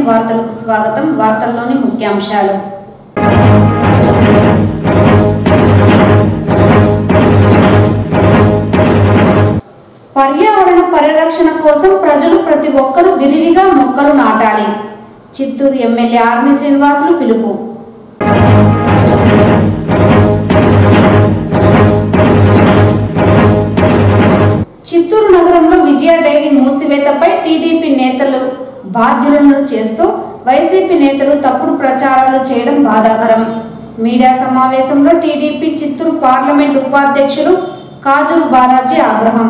వార్తలకు స్వాగతం వార్తల్లోని ముఖ్యాంశాలు పర్యావరణ పరిరక్షణ కోసం ప్రజలు ప్రతి ఒక్కరూ విరివిగా మొక్కలు నాటాలి చిత్తూరు ఎమ్మెల్యే ఆర్ని శ్రీనివాసులు పిలుపు చిత్తూరు నగరంలో విజయ డైరీ మూసివేతపై టీడీపీ నేతలు బాధ్యులను చేస్తూ వైసీపీ నేతలు తప్పుడు ప్రచారాలు చేయడం బాధాకరం మీడియా సమావేశంలో టీడీపీ చిత్తూరు పార్లమెంట్ ఉపాధ్యక్షులు కాజూరు బాలాజీ ఆగ్రహం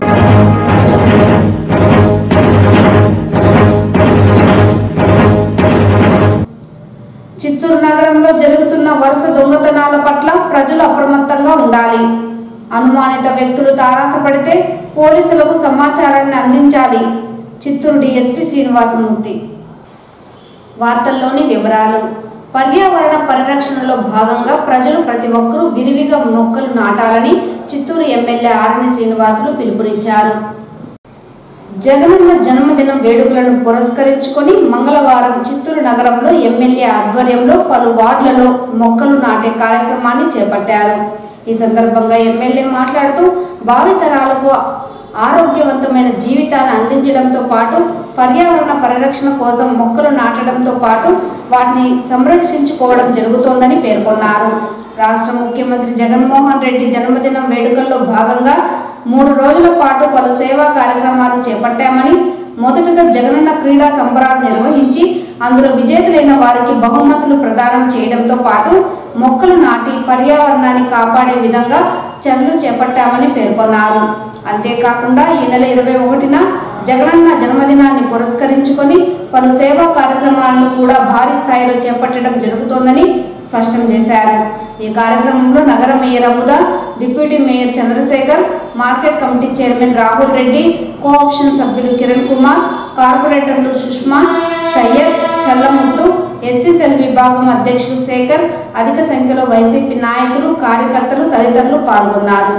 చిత్తూరు నగరంలో జరుగుతున్న వరుస దొంగతనాల పట్ల ప్రజలు అప్రమత్తంగా ఉండాలి అనుమానిత వ్యక్తులు తారాసపడితే పోలీసులకు సమాచారాన్ని అందించాలి చిత్తూరు డీఎస్పీ శ్రీనివాసమూర్తి వార్తల్లోని వివరాలు పర్యావరణ పరిరక్షణలో భాగంగా ప్రజలు ప్రతి ఒక్కరూ విరివిగా మొక్కలు నాటాలని చిత్తూరు ఎమ్మెల్యే ఆరణి శ్రీనివాసులు పిలుపునిచ్చారు జగనన్న జన్మదినం వేడుకలను పురస్కరించుకొని మంగళవారం చిత్తూరు నగరంలో ఎమ్మెల్యే ఆధ్వర్యంలో పలు వార్డులలో మొక్కలు నాటే కార్యక్రమాన్ని చేపట్టారు ఈ సందర్భంగా ఎమ్మెల్యే మాట్లాడుతూ భావితరాలకు ఆరోగ్యవంతమైన జీవితాన్ని అందించడంతో పాటు పర్యావరణ పరిరక్షణ కోసం మొక్కలు నాటడంతో పాటు వాటిని సంరక్షించుకోవడం జరుగుతోందని పేర్కొన్నారు రాష్ట్ర ముఖ్యమంత్రి జగన్మోహన్ రెడ్డి జన్మదినం వేడుకల్లో భాగంగా మూడు రోజుల పాటు పలు సేవా కార్యక్రమాలు చేపట్టామని మొదటగా జగనన్న క్రీడా సంబరాలు నిర్వహించి అందులో విజేతలైన వారికి బహుమతులు ప్రదానం చేయడంతో పాటు మొక్కలు నాటి పర్యావరణాన్ని కాపాడే విధంగా చర్యలు చేపట్టామని పేర్కొన్నారు అంతేకాకుండా ఈ నెల ఇరవై ఒకటిన జగనన్న జన్మదినాన్ని పురస్కరించుకొని పలు సేవా కార్యక్రమాలను కూడా భారీ స్థాయిలో చేపట్టడం జరుగుతోందని స్పష్టం చేశారు ఈ కార్యక్రమంలో నగర mayor Amuda deputy mayor Chandrasekhar market committee chairman Rahul Reddy cooption సభ్యులు కిరణ్ కుమార్ కార్పొరేటర్లు సుష్మా సయ్యద్ చల్లముత్తు ఎస్సీ సెల్ విభాగం అధ్యక్షులు శేఖర్ అధిక సంఖ్యలో వైసీపీ నాయకులు కార్యకర్తలు తదితరులు పాల్గొన్నారు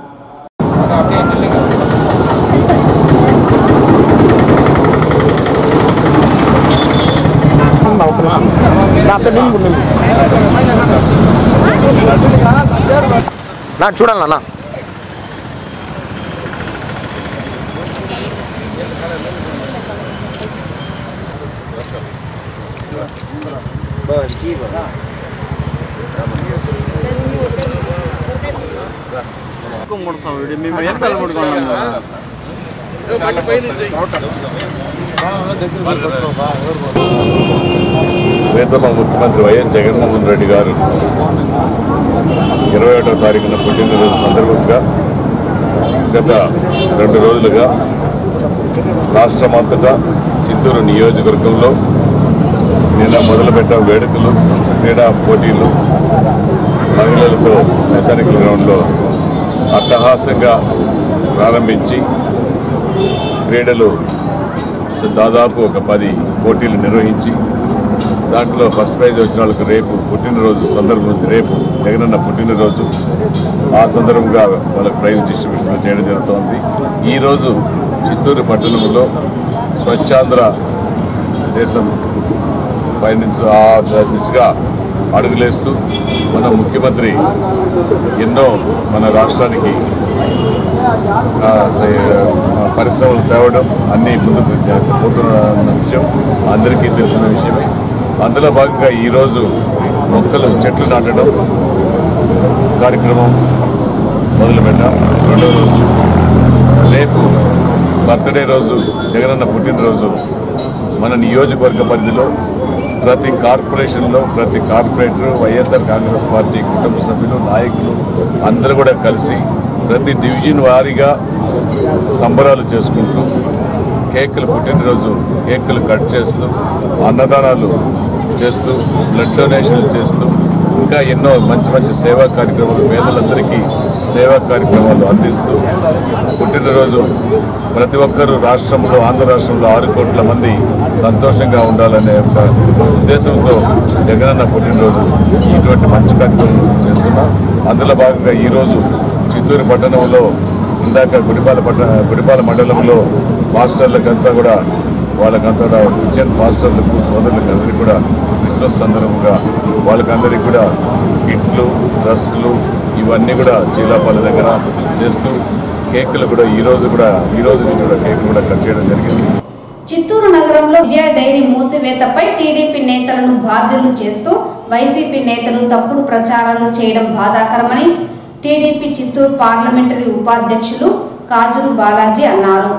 నా చూడాలి నాన్న ముడతాం మేము వెనకాల ముడుకున్నాము ప్రియతమ ముఖ్యమంత్రి వైఎస్ జగన్మోహన్ రెడ్డి గారు ఇరవై ఒకటో తారీఖున పుట్టినరోజు సందర్భంగా గత రెండు రోజులుగా రాష్ట్రమంతటా చిత్తూరు నియోజకవర్గంలో నిన్న మొదలుపెట్టిన వేడుకలు క్రీడా పోటీలు మహిళలతో మెసానికల్ గ్రౌండ్లో అట్టహాసంగా ప్రారంభించి క్రీడలు దాదాపు ఒక పది పోటీలు నిర్వహించి దాంట్లో ఫస్ట్ ప్రైజ్ వచ్చిన వాళ్ళకి రేపు పుట్టినరోజు సందర్భం రేపు జగనన్న పుట్టినరోజు ఆ సందర్భంగా వాళ్ళకి ప్రైజ్ డిస్ట్రిబ్యూషన్ చేయడం జరుగుతోంది ఈరోజు చిత్తూరు పట్టణంలో స్వచ్ఛాంధ్ర దేశం పయనించు ఆ దిశగా అడుగులేస్తూ మన ముఖ్యమంత్రి ఎన్నో మన రాష్ట్రానికి ఆ, స- ఆ, పరిశ్రమలు తేవడం అన్నీ ముందుకు పోతున్న విషయం అందరికీ తెలిసిన విషయమే అందులో భాగంగా ఈరోజు మొక్కలు చెట్లు నాటడం కార్యక్రమం మొదలుపెట్టాం రెండో రోజు రేపు బర్త్డే రోజు జగనన్న పుట్టినరోజు మన నియోజకవర్గ పరిధిలో ప్రతి కార్పొరేషన్లో ప్రతి కార్పొరేటర్ వైఎస్ఆర్ కాంగ్రెస్ పార్టీ కుటుంబ సభ్యులు నాయకులు అందరూ కూడా కలిసి ప్రతి డివిజన్ వారీగా సంబరాలు చేసుకుంటూ కేకులు పుట్టినరోజు కేకులు కట్ చేస్తూ అన్నదానాలు చేస్తూ బ్లడ్ డొనేషన్లు చేస్తూ ఇంకా ఎన్నో మంచి మంచి సేవా కార్యక్రమాలు పేదలందరికీ సేవా కార్యక్రమాలు అందిస్తూ పుట్టినరోజు ప్రతి ఒక్కరూ రాష్ట్రంలో ఆంధ్ర రాష్ట్రంలో ఆరు కోట్ల మంది సంతోషంగా ఉండాలనే ఒక ఉద్దేశంతో జగనన్న పుట్టినరోజు ఇటువంటి మంచి కార్యక్రమం చేస్తున్నాం అందులో భాగంగా ఈరోజు చిత్తూరు పట్టణంలో ఇందాక గుడిపాల పట్ట గుడిపాల మండలంలో మాస్టర్లకంతా కూడా వాళ్ళకంతా క్రిస్టియన్ పాస్టర్లకు సోదరులకు అందరికీ కూడా క్రిస్మస్ సందర్భంగా వాళ్ళకందరికీ కూడా కిట్లు డ్రస్సులు ఇవన్నీ కూడా చీలాపాల దగ్గర చేస్తూ కేకులు కూడా ఈ రోజు కూడా ఈ రోజు నుంచి కూడా కేకులు కూడా కట్ చేయడం జరిగింది చిత్తూరు నగరంలో విజయ డైరీ మూసివేతపై టీడీపీ నేతలను బాధ్యులు చేస్తూ వైసీపీ నేతలు తప్పుడు ప్రచారాలు చేయడం బాధాకరమని టీడీపీ చిత్తూరు పార్లమెంటరీ ఉపాధ్యక్షులు కాజురు బాలాజీ అన్నారు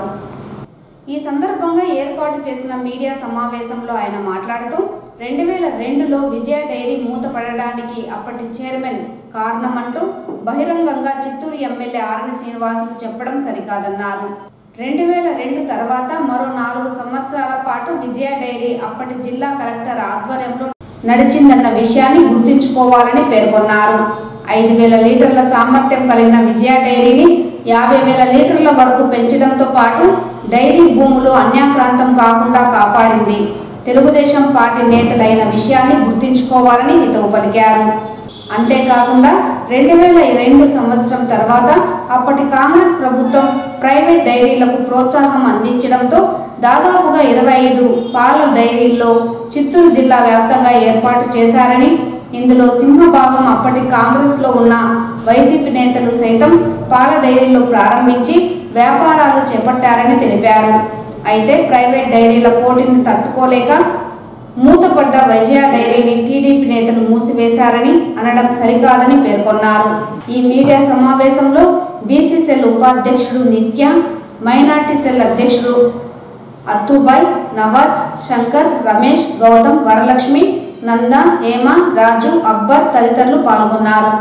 ఈ సందర్భంగా ఏర్పాటు చేసిన మీడియా సమావేశంలో ఆయన మాట్లాడుతూ రెండు వేల రెండులో విజయ డైరీ మూతపడడానికి అప్పటి చైర్మన్ కారణమంటూ బహిరంగంగా చిత్తూరు ఎమ్మెల్యే ఆర్ని శ్రీనివాసులు చెప్పడం సరికాదన్నారు రెండు వేల రెండు తర్వాత మరో నాలుగు సంవత్సరాల పాటు విజయ డైరీ అప్పటి జిల్లా కలెక్టర్ ఆధ్వర్యంలో నడిచిందన్న విషయాన్ని గుర్తుంచుకోవాలని పేర్కొన్నారు ఐదు వేల లీటర్ల సామర్థ్యం కలిగిన విజయ డైరీని యాభై వేల లీటర్ల వరకు పెంచడంతో పాటు డైరీ భూములు అన్యాక్రాంతం కాకుండా కాపాడింది తెలుగుదేశం పార్టీ నేతలైన విషయాన్ని గుర్తుంచుకోవాలని హితవు పలికారు అంతేకాకుండా రెండు వేల రెండు సంవత్సరం తర్వాత అప్పటి కాంగ్రెస్ ప్రభుత్వం ప్రైవేట్ డైరీలకు ప్రోత్సాహం అందించడంతో దాదాపుగా ఇరవై ఐదు పాల డైరీల్లో చిత్తూరు జిల్లా వ్యాప్తంగా ఏర్పాటు చేశారని ఇందులో సింహభాగం అప్పటి కాంగ్రెస్లో ఉన్న వైసీపీ నేతలు సైతం పాల డైరీలు ప్రారంభించి వ్యాపారాలు చేపట్టారని తెలిపారు అయితే ప్రైవేట్ డైరీల పోటీని తట్టుకోలేక మూతపడ్డ విజయ డైరీని టీడీపీ నేతలు మూసివేశారని అనడం సరికాదని పేర్కొన్నారు ఈ మీడియా సమావేశంలో బీసీ సెల్ ఉపాధ్యక్షుడు నిత్య మైనార్టీ సెల్ అధ్యక్షుడు అత్తుబాయ్ నవాజ్ శంకర్ రమేష్ గౌతమ్ వరలక్ష్మి నంద హేమ రాజు అక్బర్ తదితరులు పాల్గొన్నారు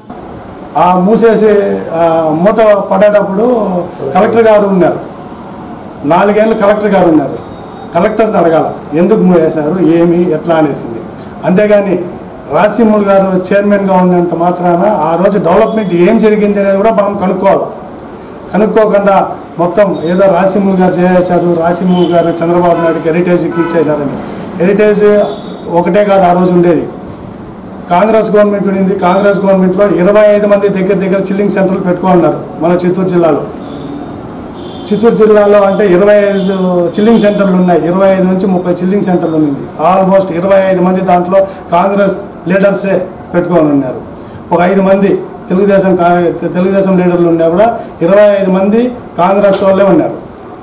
ఆ మూసేసి ఆ, మూత పడేటప్పుడు కలెక్టర్ గారు ఉన్నారు నాలుగేళ్ళు కలెక్టర్ గారు ఉన్నారు కలెక్టర్ని అడగాల ఎందుకు మూసేశారు ఏమి ఎట్లా అనేసింది అంతేగాని రాసిముల్ గారు చైర్మన్గా ఉన్నంత మాత్రాన ఆ రోజు డెవలప్మెంట్ ఏం జరిగింది అనేది కూడా మనం కనుక్కోవాలి కనుక్కోకుండా మొత్తం ఏదో రాసిముల్ గారు చేశారు రాసిముల్ గారు చంద్రబాబు నాయుడుకి హెరిటేజ్కి ఇచ్చేశారని హెరిటేజ్ ఒకటే కాదు ఆ రోజు ఉండేది కాంగ్రెస్ గవర్నమెంట్ ఉండింది కాంగ్రెస్ గవర్నమెంట్లో ఇరవై ఐదు మంది దగ్గర దగ్గర చిల్లింగ్ సెంటర్లు పెట్టుకున్నారు మన చిత్తూరు జిల్లాలో చిత్తూరు జిల్లాలో అంటే ఇరవై ఐదు చిల్లింగ్ సెంటర్లు ఉన్నాయి ఇరవై ఐదు నుంచి ముప్పై చిల్లింగ్ సెంటర్లు ఉంది ఆల్మోస్ట్ ఇరవై ఐదు మంది దాంట్లో కాంగ్రెస్ లీడర్సే పెట్టుకొని ఉన్నారు ఒక ఐదు మంది తెలుగుదేశం కా- తెలుగుదేశం లీడర్లు ఉన్నా కూడా ఇరవై ఐదు మంది కాంగ్రెస్ వాళ్ళే ఉన్నారు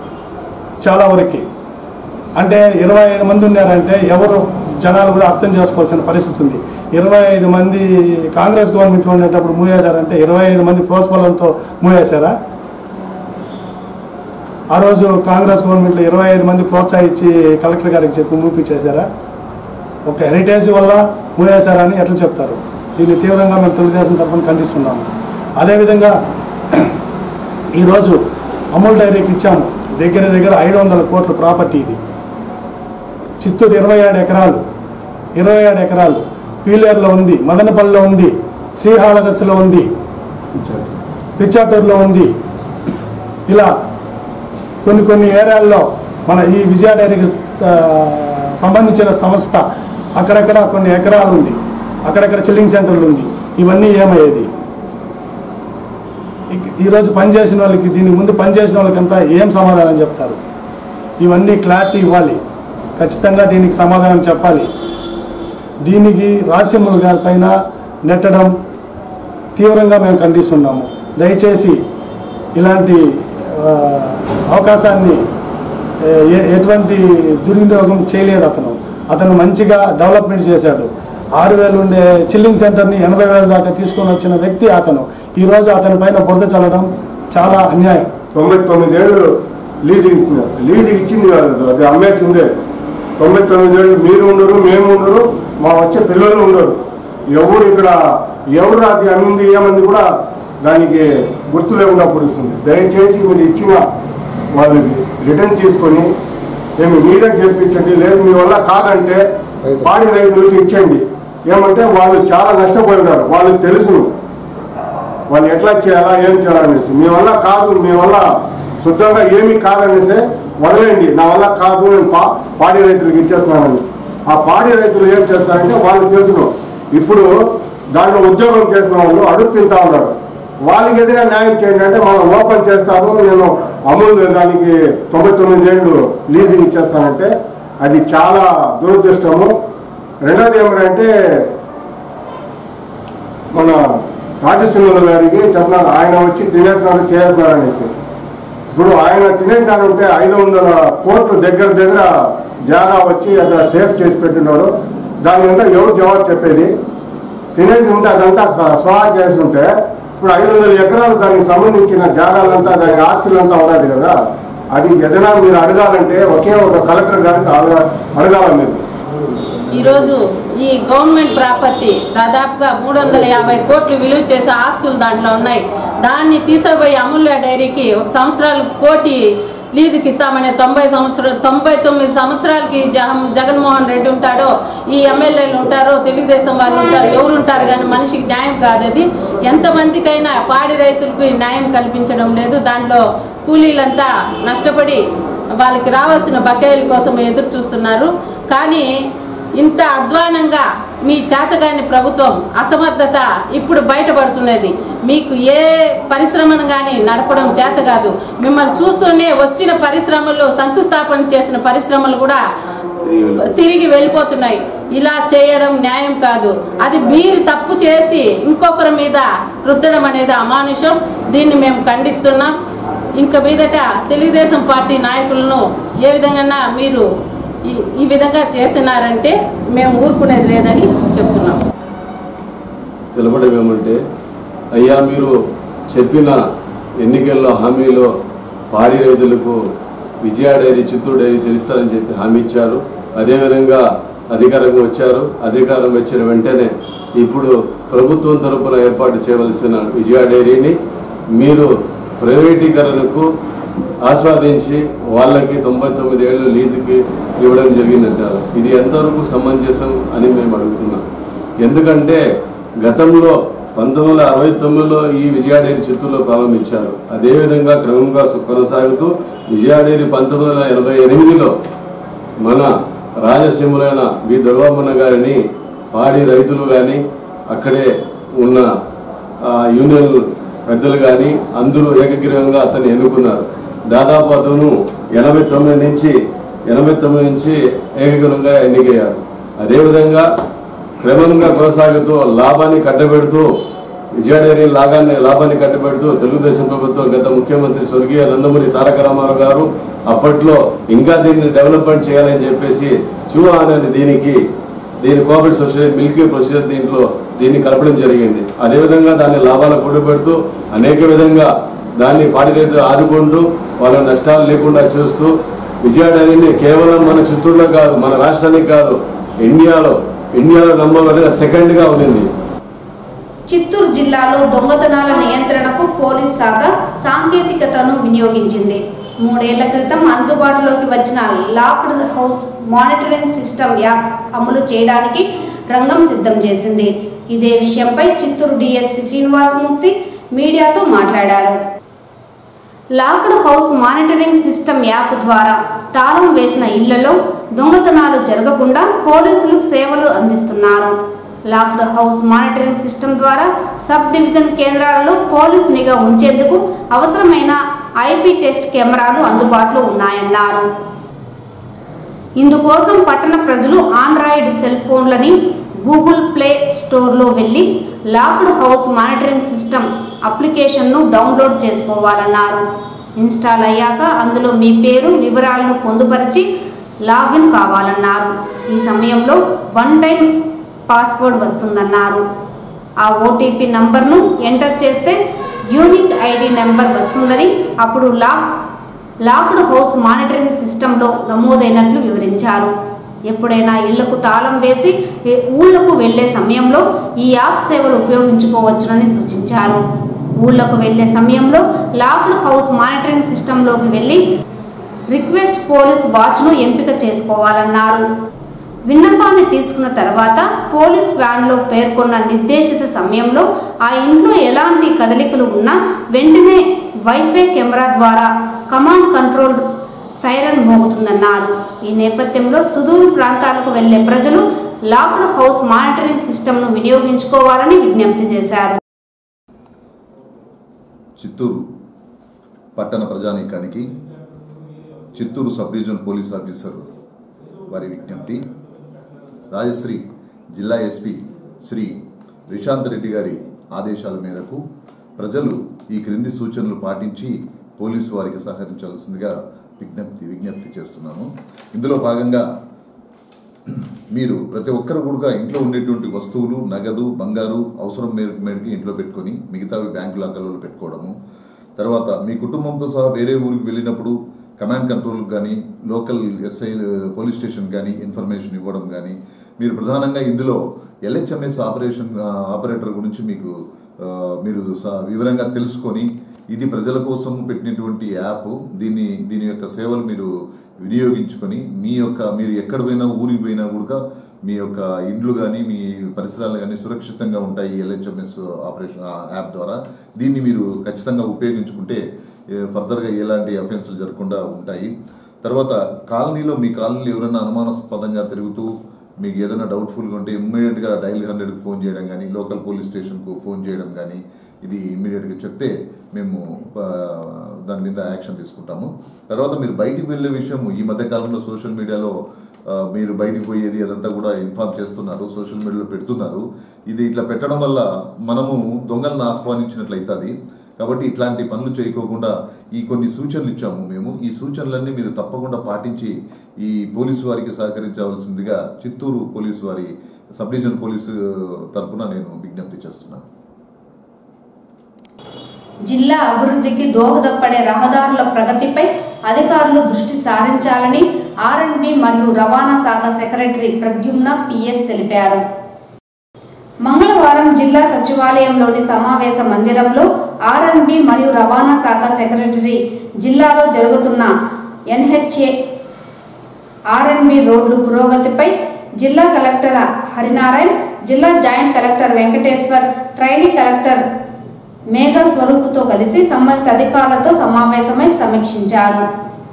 చాలా వరకు అంటే ఇరవై ఐదు మంది ఉన్నారంటే ఎవరు జనాలు కూడా అర్థం చేసుకోవాల్సిన పరిస్థితి ఉంది ఇరవై ఐదు మంది కాంగ్రెస్ గవర్నమెంట్లో ఉండేటప్పుడు మూవేశారంటే ఇరవై ఐదు మంది ప్రోత్సాహంతో మూవేశారా ఆ రోజు కాంగ్రెస్ గవర్నమెంట్లో ఇరవై ఐదు మంది ప్రోత్సహించి కలెక్టర్ గారికి చెప్పి మూపించేశారా ఒక హెరిటేజ్ వల్ల మూవేశారని ఎట్లా చెప్తారు దీన్ని తీవ్రంగా మేము తెలుగుదేశం తరఫున ఖండిస్తున్నాము అదేవిధంగా ఈరోజు అమూల్ డైరీకి ఇచ్చాము దగ్గర దగ్గర ఐదు వందల కోట్ల ప్రాపర్టీ ఇది చిత్తూరు ఇరవై ఏడు ఎకరాలు ఇరవై ఏడు ఎకరాలు పీలేరులో ఉంది మదనపల్లిలో ఉంది శ్రీహాళదశలో ఉంది పిచ్చాటూరులో ఉంది ఇలా కొన్ని కొన్ని ఏరియాల్లో మన ఈ విజయ డైరీకి ఆ, సంబంధించిన సంస్థ అక్కడక్కడ కొన్ని ఎకరాలు ఉంది అక్కడక్కడ చిల్లింగ్ సెంటర్లు ఉంది ఇవన్నీ ఏమయ్యేది ఇక- ఈరోజు పనిచేసిన వాళ్ళకి దీని ముందు పనిచేసిన వాళ్ళకంతా ఏం సమాధానం చెప్తారు ఇవన్నీ క్లారిటీ ఇవ్వాలి ఖచ్చితంగా దీనికి సమాధానం చెప్పాలి దీనికి రాజ్యములు గారి పైన నెట్టడం తీవ్రంగా మేము ఖండిస్తున్నాము దయచేసి ఇలాంటి ఆ, అవకాశాన్ని ఏ- ఏ- ఎటువంటి దుర్వినియోగం చేయలేదు అతను అతను మంచిగా డెవలప్మెంట్ చేశాడు ఆరు వేలు ఉండే చిల్లింగ్ సెంటర్ని ఎనభై వేల దాకా తీసుకొని వచ్చిన వ్యక్తి అతను ఈరోజు అతని పైన బురద చల్లడం చాలా అన్యాయం తొంభై తొమ్మిదేళ్ళు లీజు ఇచ్చినారు లీజు ఇచ్చింది కాదు అది, అది అమ్మేసిందే తొంభై తొమ్మిదేళ్ళు మీరు ఉండరు మేము ఉండరు మా వచ్చే పిల్లలు ఉండరు ఎవరు ఇక్కడ ఎవరు అది అమ్మింది ఏమంది కూడా దానికి గుర్తు లేకుండా పొడుస్తుంది దయచేసి మీరు ఇచ్చిన వాళ్ళకి రిటర్న్ తీసుకొని ఏమి మీరే చేర్పించండి లేదు మీ వల్ల కాదంటే పాడి రైతులకు ఇచ్చండి ఏమంటే వాళ్ళు చాలా నష్టపోయి ఉన్నారు వాళ్ళకి తెలుసును వాళ్ళు ఎట్లా చేయాలా ఏం చేయాలనేసి మీ వల్ల కాదు మీ వల్ల శుద్ధంగా ఏమీ కాదనేసి వదిలేయండి నా వల్ల కాదు నేను పా పాడి రైతులకు ఇచ్చేస్తున్నానని ఆ పాడి రైతులు ఏం చేస్తారంటే వాళ్ళు తెలుసును ఇప్పుడు దాంట్లో ఉద్యోగం చేసిన వాళ్ళు అడుగు తింటా ఉన్నారు వాళ్ళకి ఏదైనా న్యాయం చేయండి అంటే మనం ఓపెన్ చేస్తాము నేను అమూల్ దానికి తొంభై తొమ్మిది ఏళ్ళు లీజింగ్ ఇచ్చేస్తానంటే అది చాలా దురదృష్టము రెండోది ఏమిటంటే మన రాజసింహుల గారికి చెప్తున్నారు ఆయన వచ్చి తినేస్తున్నారు చేస్తున్నారు అనేసి ఇప్పుడు ఆయన తినేసినారు ఉంటే ఐదు వందల కోట్లు దగ్గర దగ్గర జాగా వచ్చి అక్కడ సేఫ్ చేసి పెట్టినారు దాని అంతా ఎవరు జవాబు చెప్పేది తినేసి ఉంటే అదంతా స- సహా చేసి ఉంటే ఇప్పుడు ఐదు వందల ఎకరాలు దానికి సంబంధించిన జాగాలంతా దాని ఆస్తులంతా ఉండదు కదా అది ఏదైనా మీరు అడగాలంటే ఒకే ఒక కలెక్టర్ గారికి అడగ అడగాల మీరు ఈరోజు ఈ గవర్నమెంట్ ప్రాపర్టీ దాదాపుగా మూడు వందల యాభై కోట్లు విలువ చేసే ఆస్తులు దాంట్లో ఉన్నాయి దాన్ని తీసుకుపోయి అమూల్య డైరీకి ఒక సంవత్సరాలు కోటి లీజుకి ఇస్తామనే తొంభై సంవత్సరాలు తొంభై తొమ్మిది సంవత్సరాలకి జగన్ జగన్మోహన్ రెడ్డి ఉంటాడో ఈ ఎమ్మెల్యేలు ఉంటారో తెలుగుదేశం వాళ్ళు ఉంటారు ఎవరు ఉంటారు కానీ మనిషికి న్యాయం కాదు అది ఎంతమందికైనా పాడి రైతులకు న్యాయం కల్పించడం లేదు దాంట్లో కూలీలంతా నష్టపడి వాళ్ళకి రావాల్సిన బకాయిల కోసం ఎదురు చూస్తున్నారు కానీ ఇంత అధ్వానంగా మీ చేతగాని ప్రభుత్వం అసమర్థత ఇప్పుడు బయటపడుతున్నది మీకు ఏ పరిశ్రమను కానీ నడపడం చేత కాదు మిమ్మల్ని చూస్తూనే వచ్చిన పరిశ్రమలు శంకుస్థాపన చేసిన పరిశ్రమలు కూడా తిరిగి వెళ్ళిపోతున్నాయి ఇలా చేయడం న్యాయం కాదు అది మీరు తప్పు చేసి ఇంకొకరి మీద రుద్దడం అనేది అమానుషం దీన్ని మేము ఖండిస్తున్నాం ఇంక మీదట తెలుగుదేశం పార్టీ నాయకులను ఏ విధంగా మీరు ఈ- ఈ విధంగా చేసినారంటే మేము ఊరుకునేది లేదని చెప్తున్నాం తెలపడం ఏమంటే అయ్యా మీరు చెప్పిన ఎన్నికల్లో హామీలో పాడి రైతులకు విజయ డైరీ చిత్తూరు డైరీ తెలుస్తారని చెప్పి హామీ ఇచ్చారు అదేవిధంగా అధికారంగా వచ్చారు అధికారం వచ్చిన వెంటనే ఇప్పుడు ప్రభుత్వం తరపున ఏర్పాటు చేయవలసిన విజయ డైరీని మీరు ప్రైవేటీకరణకు ఆస్వాదించి వాళ్ళకి తొంభై తొమ్మిది ఏళ్ళు లీజుకి ఇవ్వడం జరిగిందంటారు ఇది ఎంతవరకు సమంజసం అని మేము అడుగుతున్నాం ఎందుకంటే గతంలో పంతొమ్మిది వందల అరవై తొమ్మిదిలో ఈ విజయ డైరీ చిత్తూరులో ప్రారంభించారు అదేవిధంగా క్రమంగా కొనసాగుతూ విజయ డైరీ పంతొమ్మిది వందల ఎనభై ఎనిమిదిలో మన రాజసీములైన వి దుర్వామన్న గారిని పాడి రైతులు కానీ అక్కడే ఉన్న ఆ, యూనియన్ పెద్దలు కానీ అందరూ ఏకగ్రీవంగా అతన్ని ఎన్నుకున్నారు దాదాపు అతను ఎనభై తొమ్మిది నుంచి ఎనభై తొమ్మిది నుంచి ఏకగ్రీవంగా ఎన్నికయ్యారు అదేవిధంగా క్రమంగా కొనసాగుతూ లాభాన్ని కట్టబెడుతూ విజయ డైరీ లాగాన్ని లాభాన్ని కట్టబెడుతూ తెలుగుదేశం ప్రభుత్వం గత ముఖ్యమంత్రి స్వర్గీయ నందమూరి తారక రామారావు గారు అప్పట్లో ఇంకా దీన్ని డెవలప్మెంట్ చేయాలని చెప్పేసి చూహాన్ అనే దీనికి దీని కోఆపరేటివ్ సొసైటీ మిల్క్ ప్రొసీజర్ దీంట్లో దీన్ని కలపడం జరిగింది అదేవిధంగా దాన్ని లాభాలు కూడబెడుతూ అనేక విధంగా దాన్ని పాడి రైతులు ఆదుకుంటూ వాళ్ళ నష్టాలు లేకుండా చూస్తూ విజయ డైరీని కేవలం మన చిత్తూరులో కాదు మన రాష్ట్రానికి కాదు ఇండియాలో ఇండియాలో నంబర్ వన్ సెకండ్గా ఉండింది చిత్తూరు జిల్లాలో దొంగతనాల నియంత్రణకు పోలీస్ శాఖ సాంకేతికతను వినియోగించింది మూడేళ్ల క్రితం అందుబాటులోకి వచ్చిన locked house monitoring system app అమలు చేయడానికి రంగం సిద్ధం చేసింది ఇదే విషయంపై చిత్తూరు డీఎస్పీ శ్రీనివాసమూర్తి మీడియాతో మాట్లాడారు locked house monitoring system app ద్వారా తాళం వేసిన ఇళ్లలో దొంగతనాలు జరగకుండా పోలీసులు సేవలు అందిస్తున్నారు లాక్డ్ హౌస్ మానిటరింగ్ సిస్టమ్ ద్వారా సబ్ డివిజన్ కేంద్రాలలో పోలీస్ నిఘా ఉంచేందుకు అవసరమైన ఐపీ టెస్ట్ కెమెరాలు అందుబాటులో ఉన్నాయన్నారు ఇందుకోసం పట్టణ ప్రజలు ఆండ్రాయిడ్ సెల్ ఫోన్లని గూగుల్ ప్లే స్టోర్లో వెళ్ళి లాక్డ్ హౌస్ మానిటరింగ్ సిస్టమ్ అప్లికేషన్ను డౌన్లోడ్ చేసుకోవాలన్నారు ఇన్స్టాల్ అయ్యాక అందులో మీ పేరు వివరాలను పొందుపరిచి లాగిన్ కావాలన్నారు ఈ సమయంలో వన్ టైం పాస్వర్డ్ వస్తుందన్నారు ఆ ఓటీపీ నంబర్ను ఎంటర్ చేస్తే యూనిక్ ఐడి నెంబర్ వస్తుందని అప్పుడు లాక్ లాక్డ్ హౌస్ మానిటరింగ్ సిస్టంలో నమోదైనట్లు వివరించారు ఎప్పుడైనా ఇళ్లకు తాళం వేసి ఏ ఊళ్లకు వెళ్లే సమయంలో ఈ యాప్ సేవలు ఉపయోగించుకోవచ్చునని సూచించారు ఊళ్లకు వెళ్లే సమయంలో లాక్డ్ హౌస్ మానిటరింగ్ సిస్టంలోకి వెళ్లి రిక్వెస్ట్ పోలీస్ వాచ్ను ఎంపిక చేసుకోవాలన్నారు విన్నపాన్ని తీసుకున్న తర్వాత పోలీస్ వ్యాన్లో పేర్కొన్న నిర్దేశిత సమయంలో ఆ ఇంట్లో ఎలాంటి కదలికలు ఉన్నా వెంటనే వైఫై కెమెరా ద్వారా కమాండ్ కంట్రోల్ సైరన్ మోగుతుందన్నారు ఈ నేపథ్యంలో సుదూరు ప్రాంతాలకు వెళ్లే ప్రజలు లాక్డ్ హౌస్ మానిటరింగ్ సిస్టమ్ను వినియోగించుకోవాలని విజ్ఞప్తి చేశారు చిత్తూరు పట్టణ ప్రజానీకానికి Chittoor sub divisional police officer వారి విజ్ఞప్తి రాజశ్రీ జిల్లా ఎస్పీ శ్రీ రిషాంత్ రెడ్డి గారి ఆదేశాల మేరకు ప్రజలు ఈ క్రింది సూచనలు పాటించి పోలీసు వారికి సహకరించాల్సిందిగా విజ్ఞప్తి విజ్ఞప్తి చేస్తున్నాము ఇందులో భాగంగా మీరు ప్రతి ఒక్కరు కూడా ఇంట్లో ఉండేటువంటి వస్తువులు నగదు బంగారు అవసరం మేరకు మేరకు ఇంట్లో పెట్టుకొని మిగతావి బ్యాంకు లాకర్లలో పెట్టుకోవడము తర్వాత మీ కుటుంబంతో సహా వేరే ఊరికి వెళ్ళినప్పుడు కమాండ్ కంట్రోల్ కానీ లోకల్ ఎస్ఐ పోలీస్ స్టేషన్ కానీ ఇన్ఫర్మేషన్ ఇవ్వడం కానీ మీరు ప్రధానంగా ఇందులో ఎల్హెచ్ఎంఎస్ ఆపరేషన్ ఆ, ఆపరేటర్ గురించి మీకు ఆ, మీరు స- వివరంగా తెలుసుకొని ఇది ప్రజల కోసం పెట్టినటువంటి యాప్ దీన్ని దీని యొక్క సేవలు మీరు వినియోగించుకొని మీ యొక్క మీరు ఎక్కడ పోయినా ఊరికి పోయినా కూడా మీ యొక్క ఇండ్లు కానీ మీ పరిసరాలు కానీ సురక్షితంగా ఉంటాయి ఎల్హెచ్ఎంఎస్ ఆపరేషన్ ఆ యాప్ ద్వారా దీన్ని మీరు ఖచ్చితంగా ఉపయోగించుకుంటే ఏ, ఫర్దర్గా ఎలాంటి అఫెన్సులు జరగకుండా ఉంటాయి తర్వాత కాలనీలో మీ కాలనీలో ఎవరైనా అనుమానాస్పదంగా తిరుగుతూ మీకు ఏదైనా డౌట్ఫుల్గా ఉంటే ఇమ్మీడియట్గా డైల్ హండ్రెడ్కి ఫోన్ చేయడం కానీ లోకల్ పోలీస్ స్టేషన్కు ఫోన్ చేయడం కానీ ఇది ఇమ్మీడియట్గా చెప్తే మేము ఆ, దాని మీద యాక్షన్ తీసుకుంటాము తర్వాత మీరు బయటికి వెళ్ళే విషయం ఈ మధ్య కాలంలో సోషల్ మీడియాలో ఆ, మీరు బయటికి పోయేది అదంతా కూడా ఇన్ఫార్మ్ చేస్తున్నారు సోషల్ మీడియాలో పెడుతున్నారు ఇది ఇట్లా పెట్టడం వల్ల మనము దొంగలను ఆహ్వానించినట్లు అవుతుంది కాబట్టి ఇట్లాంటి పనులు చేయకోకుండా ఈ కొన్ని సూచనలు ఇచ్చాము మేము ఈ సూచనలన్నీ మీరు తప్పకుండా పాటించి ఈ పోలీసు వారికి సహకరించవలసిందిగా చిత్తూరు పోలీసు వారి సబ్ డివిజన్ పోలీసు తరపున నేను విజ్ఞప్తి చేస్తున్నాను జిల్లా అభివృద్ధికి దోహదపడే రహదారుల ప్రగతిపై అధికారులు దృష్టి సారించాలని ఆర్ఎండ్బి మరియు రవాణా శాఖ సెక్రటరీ ప్రద్యుమ్న పిఎస్ తెలిపారు మంగళవారం జిల్లా సచివాలయంలోని సమావేశ మందిరంలో ఆర్ఎన్బి మరియు రవాణా శాఖ సెక్రటరీ జిల్లాలో జరుగుతున్న ఎన్హెచ్ఏ ఆర్ఎన్బి రోడ్లు పురోగతిపై జిల్లా కలెక్టర్ హరినారాయణ్ జిల్లా joint collector Venkateshwar training collector Megha స్వరూపుతో కలిసి సంబంధిత అధికారులతో సమావేశమై సమీక్షించారు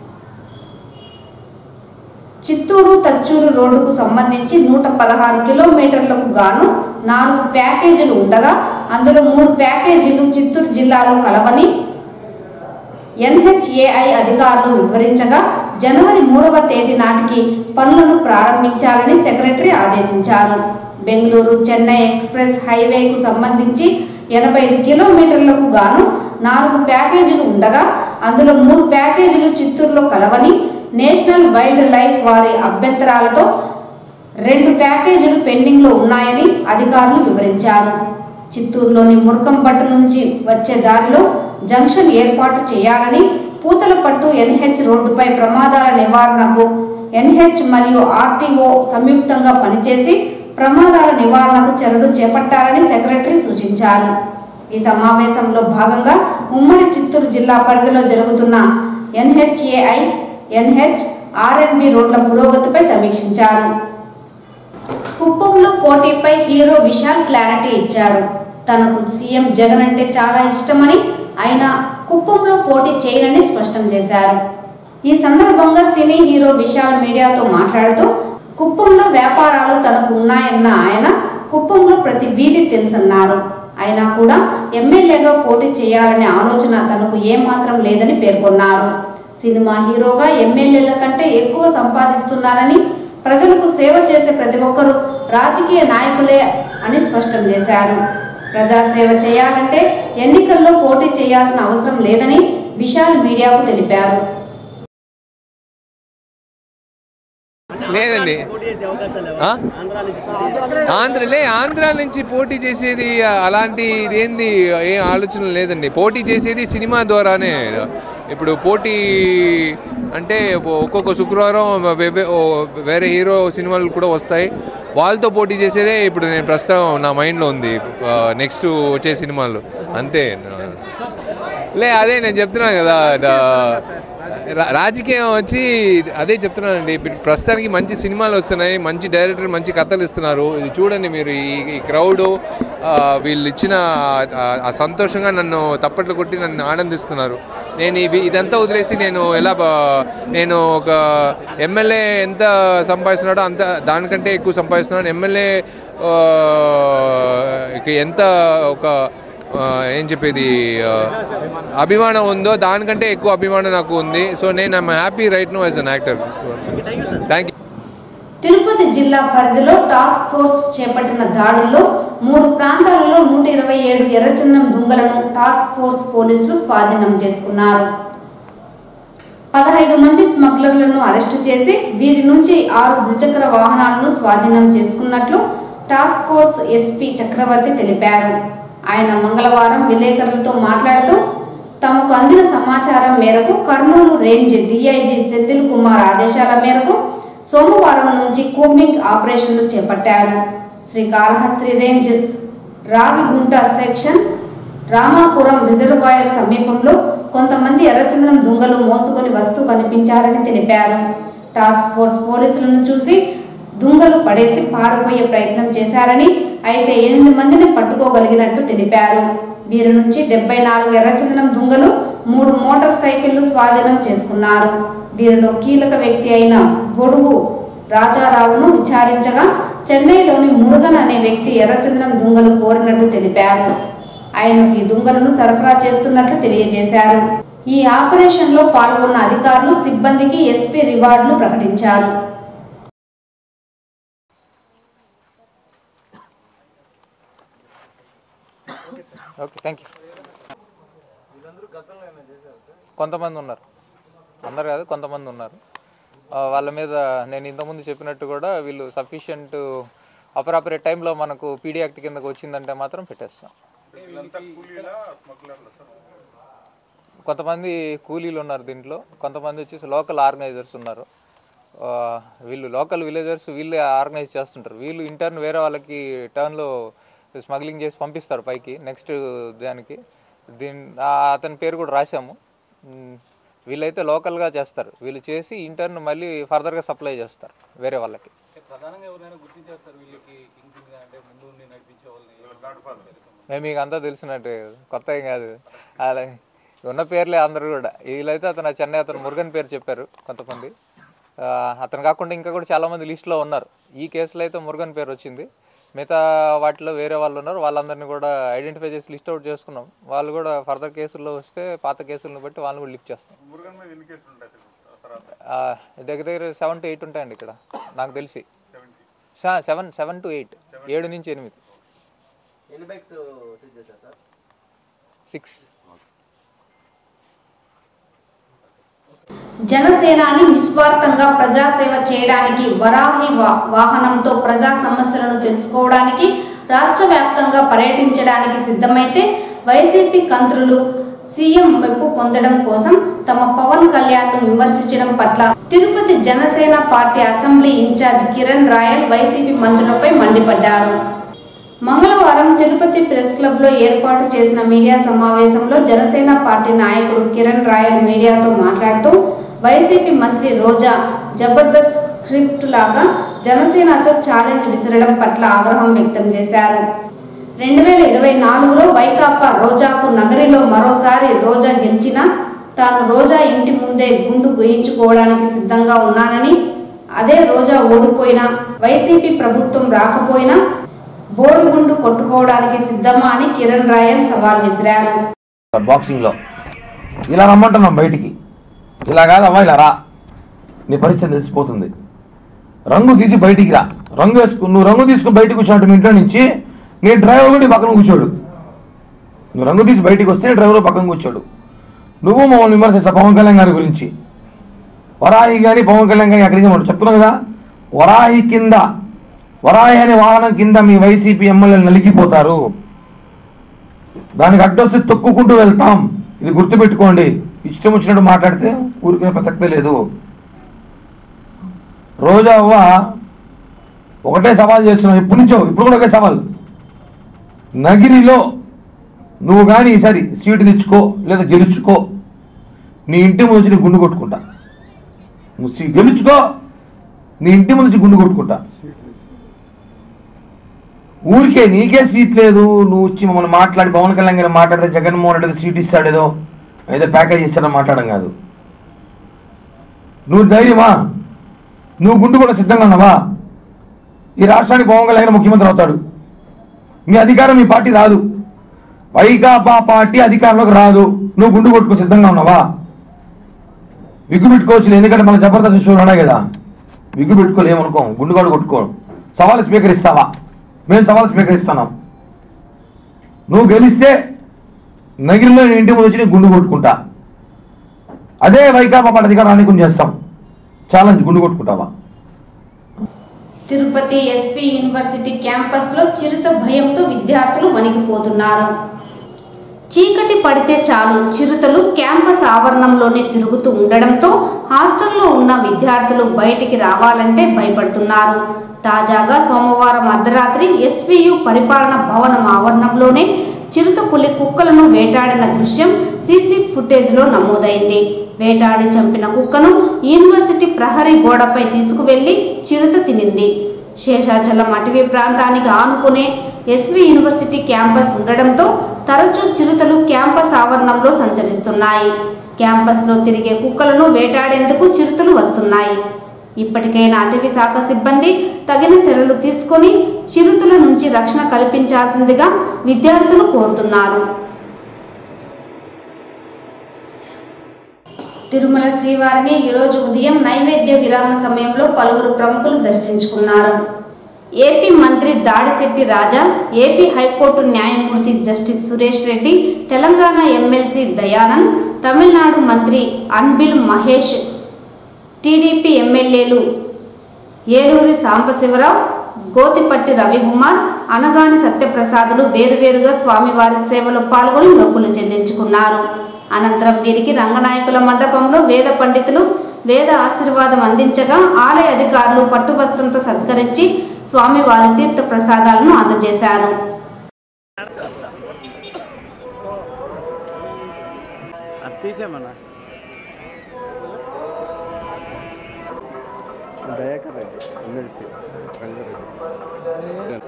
చిత్తూరు తచ్చూరు రోడ్డుకు సంబంధించి నూట పదహారు కిలోమీటర్లకు గాను నాలుగు ప్యాకేజీలు ఉండగా అందులో మూడు ప్యాకేజీలు చిత్తూరు జిల్లాలో కలవని ఎన్హెచ్ఏఐ అధికారులు వివరించగా జనవరి మూడవ తేదీ నాటికి పనులను ప్రారంభించాలని సెక్రటరీ ఆదేశించారు బెంగళూరు చెన్నై ఎక్స్ప్రెస్ హైవేకు సంబంధించి ఎనభై ఐదు కిలోమీటర్లకు గాను నాలుగు ప్యాకేజీలు ఉండగా అందులో మూడు ప్యాకేజీలు చిత్తూరులో కలవని నేషనల్ వైల్డ్ లైఫ్ వారి అభ్యంతరాలతో రెండు ప్యాకేజీలు పెండింగ్లో ఉన్నాయని అధికారులు వివరించారు చిత్తూరులోని మురకంపట్టు నుంచి వచ్చే దారిలో జంక్షన్ ఏర్పాటు చేయాలని పూతలపట్టు ఎన్హెచ్ రోడ్డుపై ప్రమాదాల నివారణకు ఎన్హెచ్ మరియు ఆర్టీఓ సంయుక్తంగా పనిచేసి ప్రమాదాల నివారణకు చర్యలు చేపట్టాలని సెక్రటరీ సూచించారు ఈ సమావేశంలో భాగంగా ఉమ్మడి చిత్తూరు జిల్లా పరిధిలో జరుగుతున్న ఎన్హెచ్ఏఐ ఎన్హెచ్ ఆర్ఎన్బి రోడ్ల పురోగతిపై సమీక్షించారు కుప్పంలో పోటీపై హీరో విశాల్ క్లారిటీ ఇచ్చారు తనకు సీఎం జగన్ అంటే చాలా ఇష్టమని ఆయన కుప్పంలో పోటీ చేయనని స్పష్టం చేశారు ఈ సందర్భంగా సినీ హీరో విశాల్ మీడియాతో మాట్లాడుతూ కుప్పంలో వ్యాపారాలు తనకు ఉన్నాయన్న ఆయన కుప్పంలో ప్రతి వీధి తెలుసన్నారు అయినా కూడా ఎమ్మెల్యేగా పోటీ చేయాలనే ఆలోచన తనకు ఏమాత్రం లేదని పేర్కొన్నారు సినిమా హీరోగా ఎమ్మెల్యేల కంటే ఎక్కువ సంపాదిస్తున్నారని ప్రజలకు సేవ చేసే ప్రతి ఒక్కరూ రాజకీయ నాయకులే అని స్పష్టం చేశారు ప్రజాసేవ చేయాలంటే ఎన్నికల్లో పోటీ చేయాల్సిన అవసరం లేదని విశాల్ మీడియాకు తెలిపారు లేదండి ఆ? ఆంధ్రలే ఆంధ్ర నుంచి పోటీ చేసేది అలాంటి ఏంది ఏం ఆలోచన లేదండి పోటీ చేసేది సినిమా ద్వారానే ఇప్పుడు పోటీ అంటే ఒక్కొక్క శుక్రవారం వే- ఓ వేరే హీరో సినిమాలు కూడా వస్తాయి వాళ్ళతో పోటీ చేసేదే ఇప్పుడు నేను ప్రస్తుతం నా మైండ్లో ఉంది నెక్స్ట్ వచ్చే సినిమాలు అంతే లే అదే నేను చెప్తున్నాను కదా డా- రా- రాజకీయం వచ్చి అదే చెప్తున్నానండి ఇప్పుడు ప్రస్తుతానికి మంచి సినిమాలు వస్తున్నాయి మంచి డైరెక్టర్ మంచి కథలు ఇస్తున్నారు ఇది చూడండి మీరు ఈ ఈ క్రౌడు వీళ్ళు ఇచ్చిన ఆ- ఆ సంతోషంగా నన్ను తప్పట్లు కొట్టి నన్ను ఆనందిస్తున్నారు నేను ఇవి ఇదంతా వదిలేసి నేను ఎలా బ- నేను ఒక ఎమ్మెల్యే ఎంత సంపాదిస్తున్నాడో అంత దానికంటే ఎక్కువ సంపాదిస్తున్నాను ఎమ్మెల్యే ఎంత ఒక ఆ, ఏం చెప్పేది ఆ, అభిమానం ఉందో దానికంటే ఎక్కువ అభిమానం నాకు ఉంది సో నేను I'm happy right no as an actor so thank you Tirupati జిల్లా పరిధిలో టాస్క్ ఫోర్స్ చేపట్టిన దాడుల్లో మూడు ప్రాంతాలలో నూట ఇరవై ఏడు ఎర్రచందనం దుంగలను టాస్క్ ఫోర్స్ పోలీసులు స్వాధీనం చేసుకున్నారు పదహైదు మంది స్మగ్లర్లను అరెస్టు చేసి వీరి నుంచి ఆరు ద్విచక్ర వాహనాలను స్వాధీనం చేసుకున్నట్లు టాస్క్ ఫోర్స్ ఎస్పీ చక్రవర్తి తెలిపారు ఆయన మంగళవారం విలేకరులతో మాట్లాడుతూ తమకు అందిన సమాచారం మేరకు కర్నూలు రేంజ్ డిఐజీ సెంధిల్ కుమార్ ఆదేశాల మేరకు సోమవారం నుంచి కూంబింగ్ ఆపరేషన్లు చేపట్టారు Srikalahasti range Ravigunta section Ramapuram reservoir సమీపంలో కొంతమంది ఎర్రచందనం దుంగలు మోసుకొని వస్తూ కనిపించారని తెలిపారు టాస్క్ ఫోర్స్ పోలీసులను చూసి దుంగలు పడేసి పారిపోయే ప్రయత్నం చేశారని అయితే ఎనిమిది మందిని పట్టుకోగలిగినట్లు తెలిపారు వీరి నుంచి డెబ్బై నాలుగు ఎర్రచందనం దుంగలు మూడు మోటార్ సైకిళ్లు స్వాధీనం చేసుకున్నారు వీరిలో కీలక వ్యక్తి అయిన బొడుగు రాజారావును విచారించగా చెన్నైలోని మురుగన్ అనే వ్యక్తి ఎర్రచందనం దుంగలు కోరినట్లు తెలిపారు ఆయనకు ఈ దుంగలను సరఫరా చేస్తున్నట్లు తెలియజేశారు ఈ ఆపరేషన్ లో పాల్గొన్న అధికారులు సిబ్బందికి ఎస్పీ రివార్డులు ప్రకటించారు ఓకే థ్యాంక్ యూ కొంతమంది ఉన్నారు అందరు కాదు కొంతమంది ఉన్నారు ఆ, వాళ్ళ మీద నేను ఇంతకుముందు చెప్పినట్టు కూడా వీళ్ళు సఫిషియంట్ అపరాపరేట్ టైంలో మనకు పీడీ యాక్ట్ కిందకు వచ్చిందంటే మాత్రం పెట్టేస్తాం కొంతమంది కూలీలు ఉన్నారు దీంట్లో కొంతమంది వచ్చేసి లోకల్ ఆర్గనైజర్స్ ఉన్నారు ఆ, వీళ్ళు లోకల్ విలేజర్స్ వీళ్ళే ఆర్గనైజ్ చేస్తుంటారు వీళ్ళు ఇంటర్న్ వేరే వాళ్ళకి టర్న్లో స్మగ్లింగ్ చేసి పంపిస్తారు పైకి నెక్స్ట్ దానికి దీని ఆ అతని పేరు కూడా రాశాము ఉమ్, వీళ్ళైతే లోకల్గా చేస్తారు వీళ్ళు చేసి ఇంటర్న్ మళ్ళీ ఫర్దర్గా సప్లై చేస్తారు వేరే వాళ్ళకి మేము మీకు అంతా తెలిసినట్టే కొత్త ఏం కాదు అలా ఉన్న పేర్లే అందరూ కూడా వీళ్ళైతే అతను చెన్నై అతను మురుగన్ పేరు చెప్పారు కొంతమంది ఆ, అతను కాకుండా ఇంకా కూడా చాలామంది లిస్ట్లో ఉన్నారు ఈ కేసులో అయితే మురుగన్ పేరు వచ్చింది మిగతా వాటిలో వేరే వాళ్ళు ఉన్నారు వాళ్ళందరినీ కూడా ఐడెంటిఫై చేసి లిస్ట్ అవుట్ చేసుకున్నాం వాళ్ళు కూడా ఫర్దర్ కేసుల్లో వస్తే పాత కేసులను బట్టి వాళ్ళని కూడా లిఫ్ట్ చేస్తాం ఆ, దగ్గర దగ్గర సెవెన్ టు ఎయిట్ ఉంటాయండి ఇక్కడ నాకు తెలిసి సెవెన్ సెవెన్ టు ఎయిట్ ఏడు నుంచి ఎనిమిది ఎన్ని బైక్స్ సీజ్ చేశారు సార్ సిక్స్ జనసేనాని నిస్వార్థంగా ప్రజాసేవ చేయడానికి వరాహి వా- వాహనంతో ప్రజా సమస్యలను తెలుసుకోవడానికి రాష్ట్ర వ్యాప్తంగా పర్యటించడానికి సిద్ధమైతే వైసీపీ కంత్రులు సీఎం మెప్పు పొందడం కోసం తమ పవన్ కళ్యాణ్ ను విమర్శించడం పట్ల Tirupati Janasena party assembly incharge Kiran Royal YCP మంత్రులపై మండిపడ్డారు మంగళవారం తిరుపతి ప్రెస్ క్లబ్ లో ఏర్పాటు చేసిన మీడియా సమావేశంలో జనసేన పార్టీ నాయకుడు కిరణ్ రాయల్ మీడియాతో మాట్లాడుతూ వైసీపీ మంత్రి రోజా జబర్దస్త్ స్క్రిప్ట్ లాగా జనసేనతో ఛాలెంజ్ విసరడం పట్ల ఆగ్రహం వ్యక్తం చేశారు రెండు వేల ఇరవై నాలుగులో వైకాపా రోజాకు నగరిలో మరోసారి రోజా గెలిచినా తాను రోజా ఇంటి ముందే గుండు గోయించుకోవడానికి సిద్ధంగా ఉన్నానని అదే రోజా ఓడిపోయినా వైసీపీ ప్రభుత్వం రాకపోయినా బోడిగుండు కొట్టుకోవడానికి సిద్ధమా అని కిరణ్ రాయల్ సవాల్ విసిరారు బాక్సింగ్లో ఇలా రమ్మంటున్నాం బయటికి ఇలా కాదమ్మా ఇలా రా నీ పరిస్థితి తెలిసిపోతుంది రంగు తీసి బయటికి రా రంగు వేసుకు నువ్వు రంగు తీసుకుని బయటికి కూర్చోండి మీ ఇంట్లో నుంచి నీ డ్రైవర్ కూడా నీ పక్కన కూర్చోడు నువ్వు రంగు తీసి బయటికి వస్తే నీ డ్రైవర్ పక్కన కూర్చోడు నువ్వు మమ్మల్ని విమర్శిస్తా పవన్ కళ్యాణ్ గారి గురించి వరాహి కానీ పవన్ కళ్యాణ్ కానీ అక్కడికి మనం చెప్తున్నాం కదా వరాహి కింద వరాహి అనే వాహనం కింద మీ వైసీపీ ఎమ్మెల్యేలు నలిగిపోతారు దానికి అడ్డొస్తే తొక్కుకుంటూ వెళ్తాం ఇది గుర్తుపెట్టుకోండి ఇష్టం వచ్చినట్టు మాట్లాడితే ఊరికే ప్రసక్తే లేదు రోజా అవ్వ ఒకటే సవాల్ చేస్తున్నావు ఎప్పటి నుంచో ఇప్పుడు కూడా ఒకే సవాల్ నగిరిలో నువ్వు కానీ ఈసారి సీటు తెచ్చుకో లేదా గెలుచుకో నీ ఇంటి ముందు వచ్చి నీ గుండు కొట్టుకుంటా నువ్వు సీ- గెలుచుకో నీ ఇంటి ముందు వచ్చి గుండు కొట్టుకుంటా ఊరికే నీకే సీట్ లేదు నువ్వు వచ్చి మమ్మల్ని మాట్లాడి పవన్ కళ్యాణ్ గారు మాట్లాడితే జగన్మోహన్ రెడ్డి సీట్ ఇస్తాడేదో ఏదో ప్యాకేజ్ ఇస్తాడని మాట్లాడడం కాదు నువ్వు ధైర్యమా నువ్వు గుండు కూడా సిద్ధంగా ఉన్నావా ఈ రాష్ట్రానికి పవన్ కళ్యాణ్ గారు ముఖ్యమంత్రి అవుతాడు మీ అధికారం మీ పార్టీ రాదు వైకాపా పార్టీ అధికారంలోకి రాదు నువ్వు గుండు కొట్టుకో సిద్ధంగా ఉన్నావా విగ్గు పెట్టుకోవచ్చు ఎందుకంటే మన జబర్దస్త్ షోలు ఉన్నాయి కదా విగ్గు పెట్టుకోలేమనుకో గుండు కూడా కొట్టుకో సవాలు స్వీకరిస్తావా మేము సవాలు స్వీకరిస్తున్నాం నువ్వు గెలిస్తే నగిరిలో నేను ఇంటి ముందు వచ్చి నేను గుండు కొట్టుకుంటా అదే వైకాపా పార్టీ అధికారాన్ని కొన్ని చేస్తాం ఛాలెంజ్ గుండు కొట్టుకుంటావా తిరుపతి ఎస్పీ యూనివర్సిటీ క్యాంపస్లో చిరుత భయంతో విద్యార్థులు వణికిపోతున్నారు చీకటి పడితే చాలు చిరుతలు క్యాంపస్ ఆవరణంలోనే తిరుగుతూ ఉండడంతో హాస్టల్లో ఉన్న విద్యార్థులు బయటికి రావాలంటే భయపడుతున్నారు తాజాగా సోమవారం అర్ధరాత్రి ఎస్వీయు పరిపాలన భవనం ఆవరణంలోనే చిరుత పులి కుక్కలను వేటాడిన దృశ్యం సీసీ ఫుటేజ్లో నమోదైంది వేటాడి చంపిన కుక్కను యూనివర్సిటీ ప్రహరీ గోడపై తీసుకువెళ్లి చిరుత తినింది శేషాచలం అటవీ ప్రాంతానికి ఆనుకునే ఎస్వి యూనివర్సిటీ క్యాంపస్ ఉండడంతో తరచూ చిరుతలు క్యాంపస్ ఆవరణంలో సంచరిస్తున్నాయి క్యాంపస్లో తిరిగే కుక్కలను వేటాడేందుకు చిరుతలు వస్తున్నాయి ఇప్పటికైనా అటవీ శాఖ సిబ్బంది తగిన చర్యలు తీసుకొని చిరుతల నుంచి రక్షణ కల్పించాల్సిందిగా విద్యార్థులు కోరుతున్నారు తిరుమల శ్రీవారిని ఈరోజు ఉదయం నైవేద్య విరామ సమయంలో పలువురు ప్రముఖులు దర్శించుకున్నారు ఏపీ మంత్రి దాడిశెట్టి రాజా ఏపీ హైకోర్టు న్యాయమూర్తి జస్టిస్ సురేష్ రెడ్డి తెలంగాణ ఎమ్మెల్సీ దయానంద్ తమిళనాడు మంత్రి అన్బిల్ మహేష్ టీడీపీ ఎమ్మెల్యేలు ఏలూరి సాంబశివరావు గోతిపట్టి రవికుమార్ అనగాని సత్యప్రసాదులు వేరువేరుగా స్వామివారి సేవలో పాల్గొని మొక్కులు చెల్లించుకున్నారు అనంతరం వీరికి రంగనాయకుల మండపంలో వేద పండితులు వేద ఆశీర్వాదం అందించగా ఆలయ అధికారులు పట్టు వస్త్రంతో సత్కరించి స్వామివారి తీర్థ ప్రసాదాలను అందజేశారు తీసేమన్నా దయాకర్ రెడ్డి ఎమ్మెల్సీ రంగారెడ్డి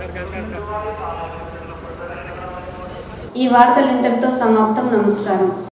ఈ వార్తలు ఇంతటితో సమాప్తం నమస్కారం